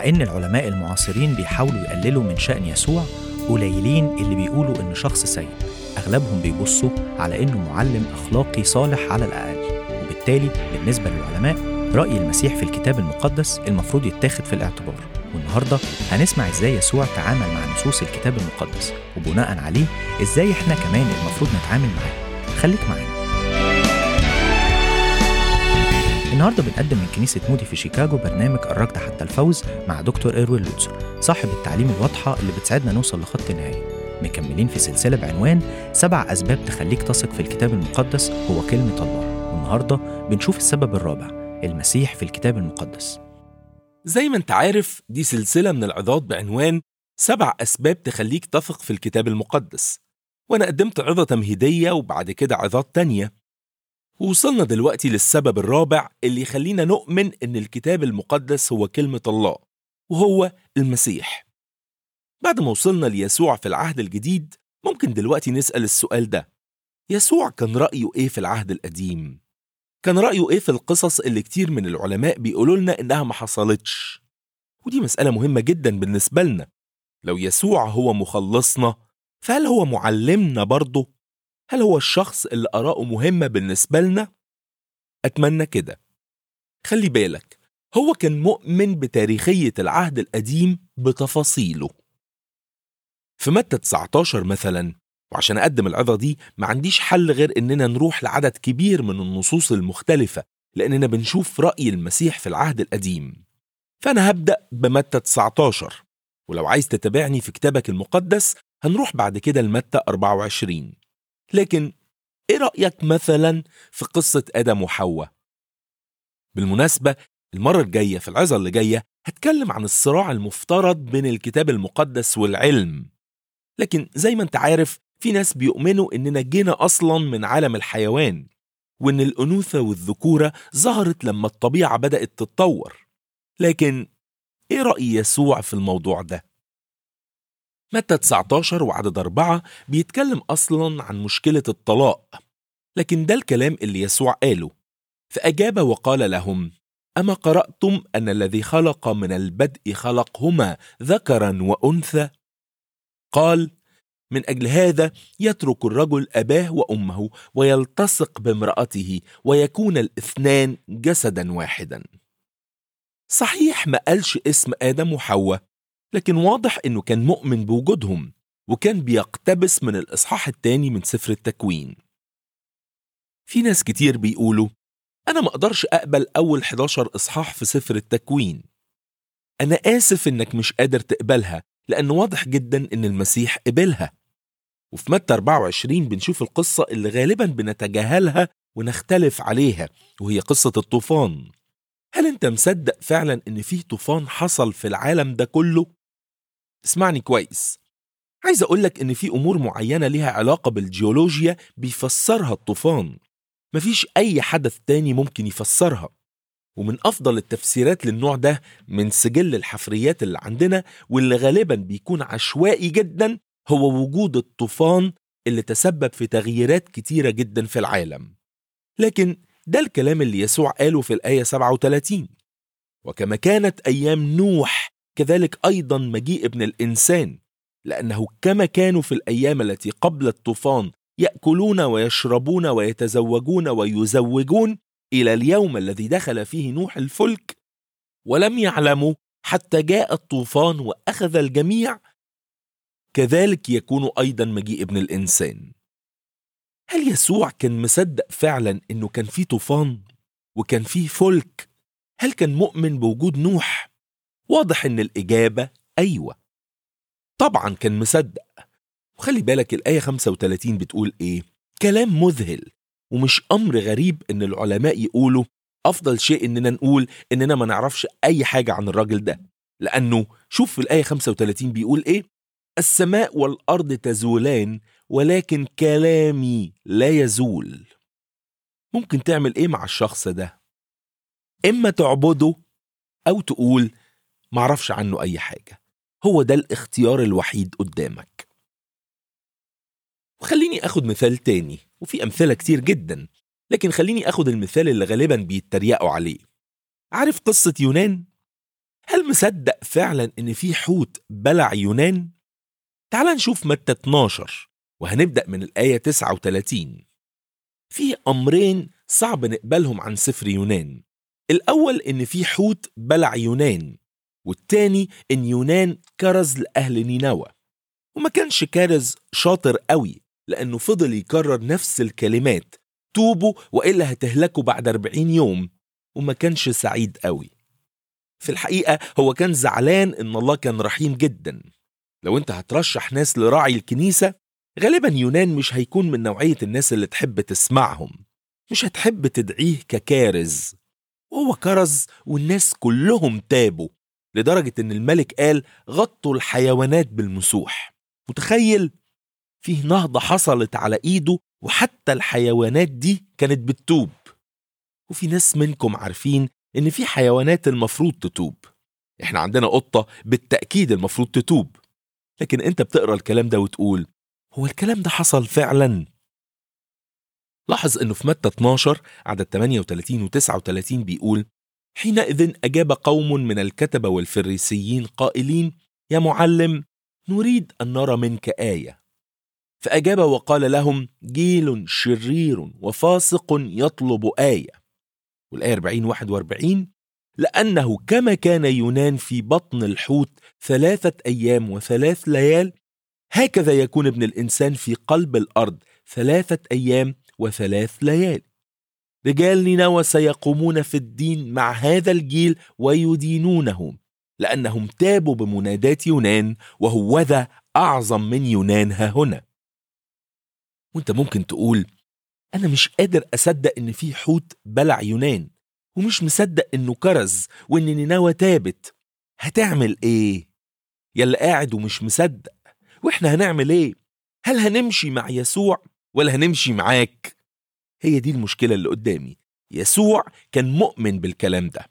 مع إن العلماء المعاصرين بيحاولوا يقللوا من شأن يسوع قليلين اللي بيقولوا إنه شخص سيء أغلبهم بيبصوا على إنه معلم أخلاقي صالح على الأقل وبالتالي بالنسبة للعلماء رأي المسيح في الكتاب المقدس المفروض يتاخد في الاعتبار والنهاردة هنسمع إزاي يسوع تعامل مع نصوص الكتاب المقدس وبناء عليه إزاي إحنا كمان المفروض نتعامل معاه خليك معانا النهارده بنقدم من كنيسة مودي في شيكاغو برنامج الركض حتى الفوز مع دكتور إيروين لوتسر صاحب التعليم الواضحة اللي بتساعدنا نوصل لخط النهاية مكملين في سلسلة بعنوان سبع أسباب تخليك تثق في الكتاب المقدس هو كلمة الله والنهاردة بنشوف السبب الرابع المسيح في الكتاب المقدس زي ما انت عارف دي سلسلة من العظات بعنوان سبع أسباب تخليك تثق في الكتاب المقدس وأنا قدمت عظة تمهيدية وبعد كده عظات تانية ووصلنا دلوقتي للسبب الرابع اللي يخلينا نؤمن إن الكتاب المقدس هو كلمة الله وهو المسيح بعد ما وصلنا ليسوع في العهد الجديد ممكن دلوقتي نسأل السؤال ده يسوع كان رأيه إيه في العهد القديم؟ كان رأيه إيه في القصص اللي كتير من العلماء بيقولوا لنا إنها ما حصلتش؟ ودي مسألة مهمة جدا بالنسبة لنا لو يسوع هو مخلصنا فهل هو معلمنا برضه؟ هل هو الشخص اللي آراءه مهمة بالنسبة لنا؟ أتمنى كده خلي بالك هو كان مؤمن بتاريخية العهد القديم بتفاصيله في متى 19 مثلا وعشان أقدم العظة دي ما عنديش حل غير إننا نروح لعدد كبير من النصوص المختلفة لأننا بنشوف رأي المسيح في العهد القديم فأنا هبدأ بمتى 19 ولو عايز تتابعني في كتابك المقدس هنروح بعد كده لمتى 24 لكن إيه رأيك مثلا في قصة آدم وحواء؟ بالمناسبة المرة الجاية في العظة اللي جاية هتكلم عن الصراع المفترض بين الكتاب المقدس والعلم لكن زي ما انت عارف في ناس بيؤمنوا اننا جينا اصلا من عالم الحيوان وان الانوثه والذكوره ظهرت لما الطبيعه بدات تتطور لكن ايه راي يسوع في الموضوع ده متى 19 وعدد أربعة بيتكلم أصلا عن مشكلة الطلاق لكن ده الكلام اللي يسوع قاله فأجاب وقال لهم أما قرأتم أن الذي خلق من البدء خلقهما ذكرا وأنثى قال من أجل هذا يترك الرجل أباه وأمه ويلتصق بامرأته ويكون الاثنان جسدا واحدا صحيح ما قالش اسم آدم وحواء لكن واضح إنه كان مؤمن بوجودهم وكان بيقتبس من الإصحاح الثاني من سفر التكوين في ناس كتير بيقولوا أنا ما أقدرش أقبل أول 11 إصحاح في سفر التكوين أنا آسف إنك مش قادر تقبلها لأن واضح جدا إن المسيح قبلها وفي متى 24 بنشوف القصة اللي غالبا بنتجاهلها ونختلف عليها وهي قصة الطوفان هل انت مصدق فعلا ان في طوفان حصل في العالم ده كله؟ اسمعني كويس عايز اقولك ان في امور معينة ليها علاقة بالجيولوجيا بيفسرها الطوفان مفيش اي حدث تاني ممكن يفسرها ومن افضل التفسيرات للنوع ده من سجل الحفريات اللي عندنا واللي غالبا بيكون عشوائي جدا هو وجود الطوفان اللي تسبب في تغييرات كتيرة جدا في العالم لكن ده الكلام اللي يسوع قاله في الآية 37 وكما كانت أيام نوح كذلك أيضا مجيء ابن الإنسان لأنه كما كانوا في الأيام التي قبل الطوفان يأكلون ويشربون ويتزوجون ويزوجون إلى اليوم الذي دخل فيه نوح الفلك ولم يعلموا حتى جاء الطوفان وأخذ الجميع كذلك يكون أيضا مجيء ابن الإنسان هل يسوع كان مصدق فعلا انه كان في طوفان وكان في فلك هل كان مؤمن بوجود نوح واضح ان الاجابه ايوه طبعا كان مصدق وخلي بالك الايه 35 بتقول ايه كلام مذهل ومش امر غريب ان العلماء يقولوا افضل شيء اننا نقول اننا ما نعرفش اي حاجه عن الراجل ده لانه شوف في الايه 35 بيقول ايه السماء والارض تزولان ولكن كلامي لا يزول ممكن تعمل ايه مع الشخص ده اما تعبده او تقول معرفش عنه اي حاجه هو ده الاختيار الوحيد قدامك وخليني اخد مثال تاني وفي امثله كتير جدا لكن خليني اخد المثال اللي غالبا بيتريقوا عليه عارف قصه يونان هل مصدق فعلا إن في حوت بلع يونان؟ تعال نشوف متى 12 وهنبدأ من الآية 39 في أمرين صعب نقبلهم عن سفر يونان الأول إن في حوت بلع يونان والتاني إن يونان كرز لأهل نينوى وما كانش كارز شاطر قوي لأنه فضل يكرر نفس الكلمات توبوا وإلا هتهلكوا بعد 40 يوم وما كانش سعيد قوي في الحقيقة هو كان زعلان إن الله كان رحيم جدا لو أنت هترشح ناس لراعي الكنيسة غالبا يونان مش هيكون من نوعية الناس اللي تحب تسمعهم مش هتحب تدعيه ككارز وهو كرز والناس كلهم تابوا لدرجة إن الملك قال غطوا الحيوانات بالمسوح متخيل فيه نهضة حصلت على إيده وحتى الحيوانات دي كانت بتتوب وفي ناس منكم عارفين إن في حيوانات المفروض تتوب إحنا عندنا قطة بالتأكيد المفروض تتوب لكن أنت بتقرأ الكلام ده وتقول هو الكلام ده حصل فعلا لاحظ انه في متى 12 عدد 38 و 39 بيقول حينئذ اجاب قوم من الكتبه والفريسيين قائلين يا معلم نريد ان نرى منك ايه فاجاب وقال لهم جيل شرير وفاسق يطلب ايه والايه 40 41 لانه كما كان يونان في بطن الحوت ثلاثه ايام وثلاث ليال هكذا يكون ابن الانسان في قلب الارض ثلاثه ايام وثلاث ليالي رجال نينوى سيقومون في الدين مع هذا الجيل ويدينونه لأنهم تابوا بمنادات يونان وهو ذا أعظم من يونان ها هنا وانت ممكن تقول أنا مش قادر أصدق إن في حوت بلع يونان ومش مصدق إنه كرز وإن نينوى تابت هتعمل إيه؟ يلا قاعد ومش مصدق وإحنا هنعمل إيه؟ هل هنمشي مع يسوع ولا هنمشي معاك هي دي المشكلة اللي قدامي يسوع كان مؤمن بالكلام ده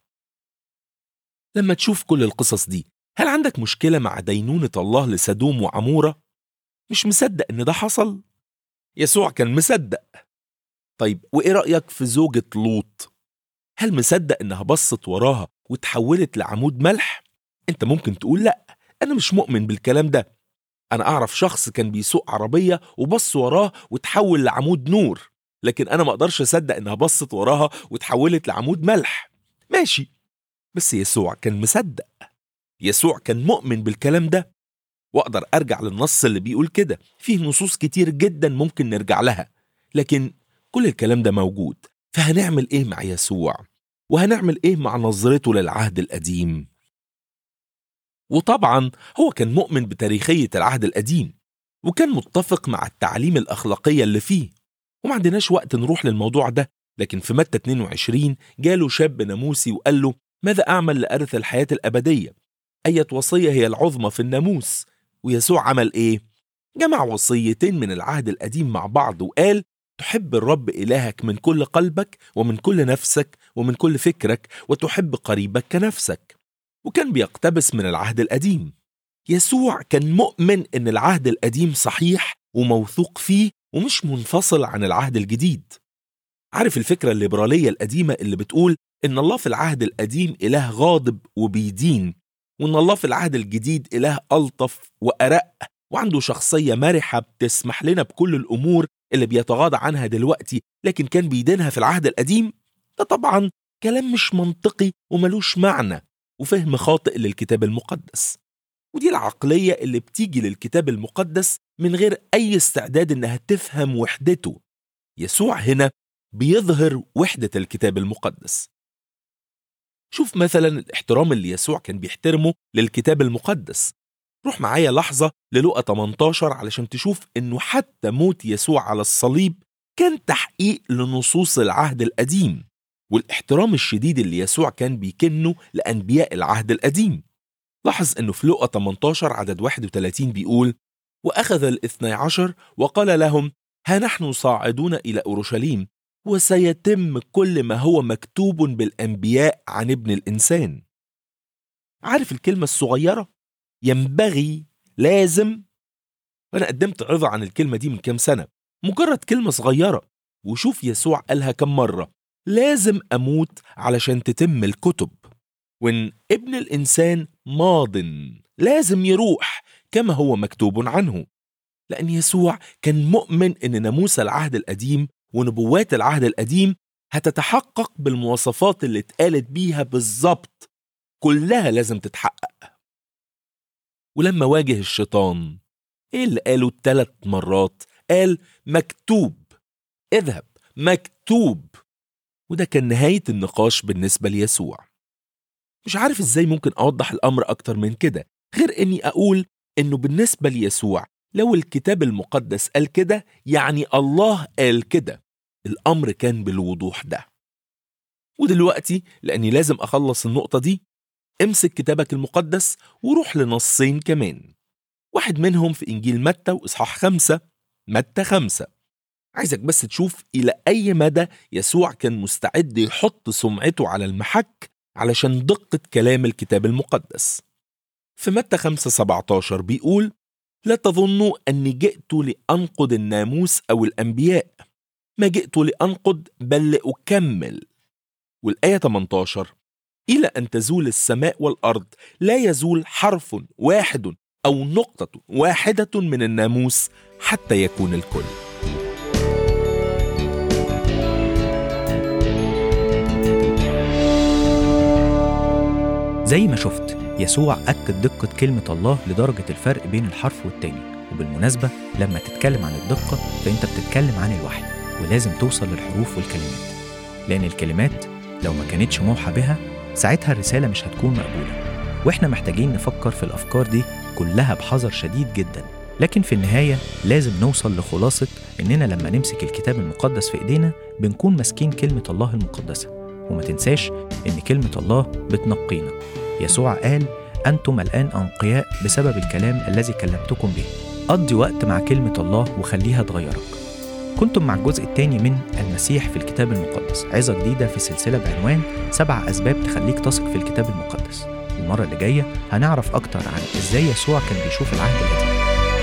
لما تشوف كل القصص دي هل عندك مشكلة مع دينونة الله لسدوم وعمورة؟ مش مصدق إن ده حصل؟ يسوع كان مصدق طيب وإيه رأيك في زوجة لوط؟ هل مصدق إنها بصت وراها وتحولت لعمود ملح؟ أنت ممكن تقول لأ أنا مش مؤمن بالكلام ده أنا أعرف شخص كان بيسوق عربية وبص وراه وتحول لعمود نور لكن أنا ما أقدرش أصدق إنها بصت وراها وتحولت لعمود ملح ماشي بس يسوع كان مصدق يسوع كان مؤمن بالكلام ده وأقدر أرجع للنص اللي بيقول كده فيه نصوص كتير جدا ممكن نرجع لها لكن كل الكلام ده موجود فهنعمل إيه مع يسوع وهنعمل إيه مع نظرته للعهد القديم وطبعا هو كان مؤمن بتاريخية العهد القديم وكان متفق مع التعليم الأخلاقية اللي فيه وما عندناش وقت نروح للموضوع ده لكن في متى 22 جاله شاب ناموسي وقال له ماذا أعمل لأرث الحياة الأبدية؟ أية وصية هي العظمى في الناموس؟ ويسوع عمل إيه؟ جمع وصيتين من العهد القديم مع بعض وقال تحب الرب إلهك من كل قلبك ومن كل نفسك ومن كل فكرك وتحب قريبك كنفسك وكان بيقتبس من العهد القديم يسوع كان مؤمن ان العهد القديم صحيح وموثوق فيه ومش منفصل عن العهد الجديد عارف الفكرة الليبرالية القديمة اللي بتقول إن الله في العهد القديم إله غاضب وبيدين وإن الله في العهد الجديد إله ألطف وأرق وعنده شخصية مرحة بتسمح لنا بكل الأمور اللي بيتغاضى عنها دلوقتي لكن كان بيدينها في العهد القديم ده طبعا كلام مش منطقي وملوش معنى وفهم خاطئ للكتاب المقدس ودي العقلية اللي بتيجي للكتاب المقدس من غير أي استعداد إنها تفهم وحدته يسوع هنا بيظهر وحدة الكتاب المقدس شوف مثلا الاحترام اللي يسوع كان بيحترمه للكتاب المقدس روح معايا لحظة للقى 18 علشان تشوف إنه حتى موت يسوع على الصليب كان تحقيق لنصوص العهد القديم والاحترام الشديد اللي يسوع كان بيكنه لأنبياء العهد القديم لاحظ أنه في لقى 18 عدد 31 بيقول وأخذ الاثني عشر وقال لهم ها نحن صاعدون إلى أورشليم وسيتم كل ما هو مكتوب بالأنبياء عن ابن الإنسان عارف الكلمة الصغيرة ينبغي لازم أنا قدمت عظة عن الكلمة دي من كام سنة مجرد كلمة صغيرة وشوف يسوع قالها كم مرة لازم أموت علشان تتم الكتب وإن ابن الإنسان ماض لازم يروح كما هو مكتوب عنه لأن يسوع كان مؤمن إن ناموس العهد القديم ونبوات العهد القديم هتتحقق بالمواصفات اللي اتقالت بيها بالظبط كلها لازم تتحقق ولما واجه الشيطان ايه اللي قاله ثلاث مرات قال مكتوب اذهب مكتوب وده كان نهاية النقاش بالنسبة ليسوع مش عارف ازاي ممكن اوضح الامر اكتر من كده غير اني اقول انه بالنسبة ليسوع لو الكتاب المقدس قال كده يعني الله قال كده الامر كان بالوضوح ده ودلوقتي لاني لازم اخلص النقطة دي امسك كتابك المقدس وروح لنصين كمان واحد منهم في إنجيل متى وإصحاح خمسة متى خمسة عايزك بس تشوف إلى أي مدى يسوع كان مستعد يحط سمعته على المحك علشان دقة كلام الكتاب المقدس في متى خمسة 17 بيقول لا تظنوا أني جئت لأنقض الناموس أو الأنبياء ما جئت لأنقض بل لأكمل والآية 18 إلى أن تزول السماء والأرض لا يزول حرف واحد أو نقطة واحدة من الناموس حتى يكون الكل زي ما شفت يسوع أكد دقة كلمة الله لدرجة الفرق بين الحرف والتاني وبالمناسبة لما تتكلم عن الدقة فأنت بتتكلم عن الوحي ولازم توصل للحروف والكلمات لأن الكلمات لو ما كانتش موحى بها ساعتها الرسالة مش هتكون مقبولة وإحنا محتاجين نفكر في الأفكار دي كلها بحذر شديد جدا لكن في النهاية لازم نوصل لخلاصة إننا لما نمسك الكتاب المقدس في إيدينا بنكون ماسكين كلمة الله المقدسة وما تنساش إن كلمة الله بتنقينا يسوع قال أنتم الآن أنقياء بسبب الكلام الذي كلمتكم به قضي وقت مع كلمة الله وخليها تغيرك كنتم مع الجزء الثاني من المسيح في الكتاب المقدس عظة جديدة في سلسلة بعنوان سبع أسباب تخليك تثق في الكتاب المقدس المرة اللي جاية هنعرف أكتر عن إزاي يسوع كان بيشوف العهد القديم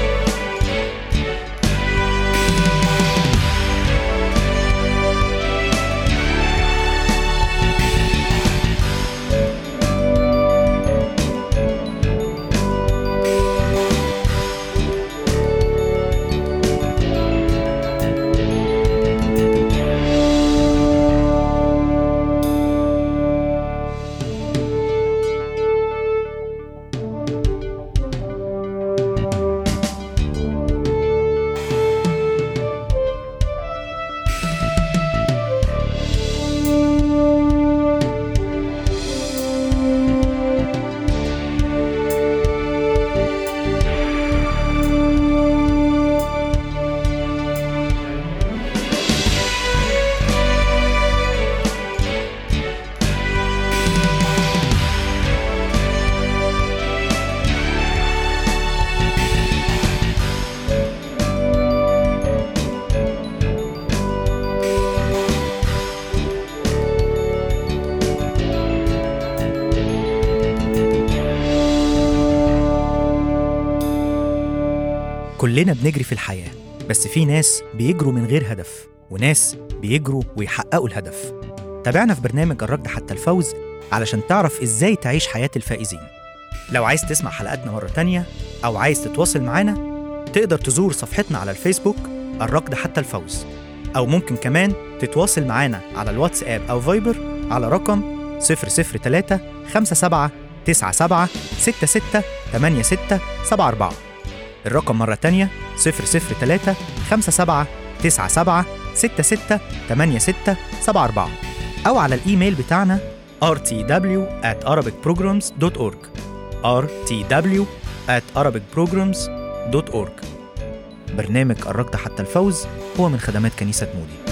كلنا بنجري في الحياة بس في ناس بيجروا من غير هدف وناس بيجروا ويحققوا الهدف تابعنا في برنامج الركض حتى الفوز علشان تعرف ازاي تعيش حياة الفائزين لو عايز تسمع حلقاتنا مرة تانية أو عايز تتواصل معانا تقدر تزور صفحتنا على الفيسبوك الركض حتى الفوز أو ممكن كمان تتواصل معانا على الواتساب أو فايبر على رقم 003 57 97 66 86 74 الرقم مرة تانية 003 57 97 66 86 74 أو على الإيميل بتاعنا rtw at arabicprograms.org rtw at arabicprograms.org برنامج الركض حتى الفوز هو من خدمات كنيسة مودي